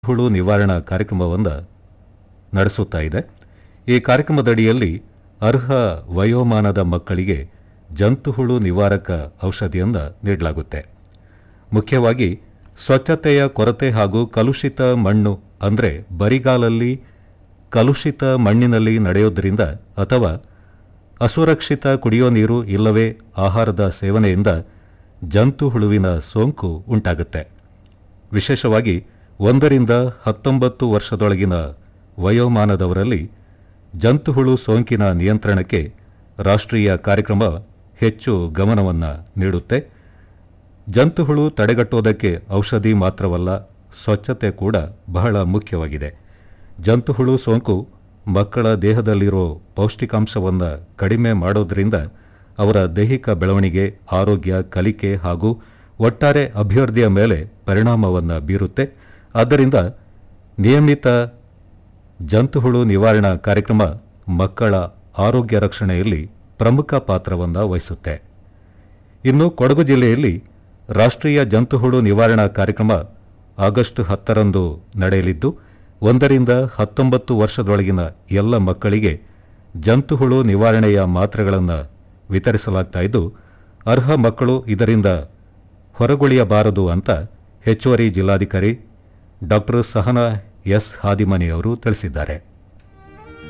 ಹುಳು ನಿವಾರಣಾ ಕಾರ್ಯಕ್ರಮವನ್ನು ನಡೆಸುತ್ತಾ ಇದೆ ಈ ಕಾರ್ಯಕ್ರಮದಡಿಯಲ್ಲಿ ಅರ್ಹ ವಯೋಮಾನದ ಮಕ್ಕಳಿಗೆ ಜಂತುಹುಳು ನಿವಾರಕ ಔಷಧಿಯನ್ನು ನೀಡಲಾಗುತ್ತೆ ಮುಖ್ಯವಾಗಿ ಸ್ವಚ್ಛತೆಯ ಕೊರತೆ ಹಾಗೂ ಕಲುಷಿತ ಮಣ್ಣು ಅಂದರೆ ಬರಿಗಾಲಲ್ಲಿ ಕಲುಷಿತ ಮಣ್ಣಿನಲ್ಲಿ ನಡೆಯೋದ್ರಿಂದ ಅಥವಾ ಅಸುರಕ್ಷಿತ ಕುಡಿಯೋ ನೀರು ಇಲ್ಲವೇ ಆಹಾರದ ಸೇವನೆಯಿಂದ ಜಂತು ಹುಳುವಿನ ಸೋಂಕು ಉಂಟಾಗುತ್ತೆ ವಿಶೇಷವಾಗಿ ಒಂದರಿಂದ ಹತ್ತೊಂಬತ್ತು ವರ್ಷದೊಳಗಿನ ವಯೋಮಾನದವರಲ್ಲಿ ಜಂತುಹುಳು ಸೋಂಕಿನ ನಿಯಂತ್ರಣಕ್ಕೆ ರಾಷ್ಟ್ರೀಯ ಕಾರ್ಯಕ್ರಮ ಹೆಚ್ಚು ಗಮನವನ್ನು ನೀಡುತ್ತೆ ಜಂತುಹುಳು ತಡೆಗಟ್ಟುವುದಕ್ಕೆ ಔಷಧಿ ಮಾತ್ರವಲ್ಲ ಸ್ವಚ್ಛತೆ ಕೂಡ ಬಹಳ ಮುಖ್ಯವಾಗಿದೆ ಜಂತುಹುಳು ಸೋಂಕು ಮಕ್ಕಳ ದೇಹದಲ್ಲಿರೋ ಪೌಷ್ಟಿಕಾಂಶವನ್ನು ಕಡಿಮೆ ಮಾಡೋದ್ರಿಂದ ಅವರ ದೈಹಿಕ ಬೆಳವಣಿಗೆ ಆರೋಗ್ಯ ಕಲಿಕೆ ಹಾಗೂ ಒಟ್ಟಾರೆ ಅಭಿವೃದ್ಧಿಯ ಮೇಲೆ ಪರಿಣಾಮವನ್ನು ಬೀರುತ್ತೆ ಆದ್ದರಿಂದ ನಿಯಮಿತ ಜಂತುಹುಳು ನಿವಾರಣಾ ಕಾರ್ಯಕ್ರಮ ಮಕ್ಕಳ ಆರೋಗ್ಯ ರಕ್ಷಣೆಯಲ್ಲಿ ಪ್ರಮುಖ ಪಾತ್ರವನ್ನು ವಹಿಸುತ್ತೆ ಇನ್ನು ಕೊಡಗು ಜಿಲ್ಲೆಯಲ್ಲಿ ರಾಷ್ಟ್ರೀಯ ಜಂತುಹುಳು ನಿವಾರಣಾ ಕಾರ್ಯಕ್ರಮ ಆಗಸ್ಟ್ ಹತ್ತರಂದು ನಡೆಯಲಿದ್ದು ಒಂದರಿಂದ ಹತ್ತೊಂಬತ್ತು ವರ್ಷದೊಳಗಿನ ಎಲ್ಲ ಮಕ್ಕಳಿಗೆ ಜಂತುಹುಳು ನಿವಾರಣೆಯ ಮಾತ್ರೆಗಳನ್ನು ವಿತರಿಸಲಾಗ್ತಾ ಇದ್ದು ಅರ್ಹ ಮಕ್ಕಳು ಇದರಿಂದ ಹೊರಗುಳಿಯಬಾರದು ಅಂತ ಹೆಚ್ಚುವರಿ ಜಿಲ್ಲಾಧಿಕಾರಿ ಡಾಕ್ಟರ್ ಸಹನಾ ಎಸ್ ಹಾದಿಮನಿ ಅವರು ತಿಳಿಸಿದ್ದಾರೆ